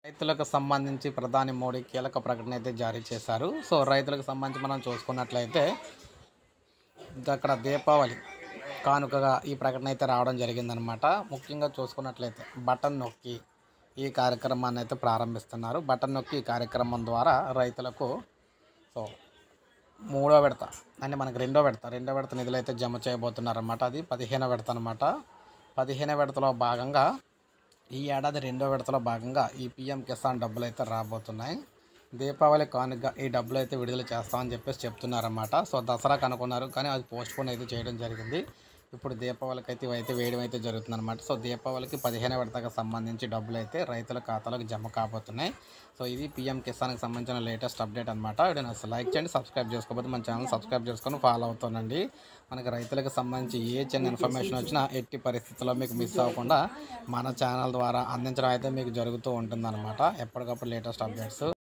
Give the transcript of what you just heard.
రైతులకు సంబంధించి ప్రధాని మోడీ కీలక ప్రకటన అయితే జారీ చేశారు సో రైతులకు సంబంధించి మనం చూసుకున్నట్లయితే ఇది అక్కడ దీపావళి కానుకగా ఈ ప్రకటన అయితే రావడం జరిగిందనమాట ముఖ్యంగా చూసుకున్నట్లయితే బటన్ నొక్కి ఈ కార్యక్రమాన్ని అయితే ప్రారంభిస్తున్నారు బటన్ నొక్కి ఈ కార్యక్రమం ద్వారా రైతులకు సో మూడో విడత అంటే మనకి రెండో విడత రెండో విడత నిధులు అయితే జమ చేయబోతున్నారన్నమాట అది పదిహేనో విడత అనమాట పదిహేనో విడతలో భాగంగా ఈ ఏడాది రెండో విడతలో భాగంగా ఈ పిఎం కిసాన్ డబ్బులు అయితే రాబోతున్నాయి దీపావళి కానుక ఈ డబ్బులు అయితే విడుదల చేస్తామని చెప్పేసి చెప్తున్నారన్నమాట సో దసరాకు అనుకున్నారు కానీ అది పోస్ట్ పోన్ అయితే చేయడం జరిగింది ఇప్పుడు దీపావళికి అయితే ఇవైతే వేయడం అయితే జరుగుతుందన్నమాట సో దీపావళికి పదిహేను విడతకు సంబంధించి డబ్బులు అయితే రైతుల ఖాతాలకు జమ కాబోతున్నాయి సో ఇది పిఎం కిసాన్కి సంబంధించిన లేటెస్ట్ అప్డేట్ అనమాట వీడియో అసలు లైక్ చేయండి సబ్స్క్రైబ్ చేసుకోకపోతే మన ఛానల్ సబ్స్క్రైబ్ చేసుకొని ఫాలో అవుతానండి మనకి రైతులకు సంబంధించి ఏ చిన్న ఇన్ఫర్మేషన్ వచ్చినా ఎట్టి పరిస్థితుల్లో మీకు మిస్ అవ్వకుండా మన ఛానల్ ద్వారా అందించడం అయితే మీకు జరుగుతూ ఉంటుందన్నమాట ఎప్పటికప్పుడు లేటెస్ట్ అప్డేట్స్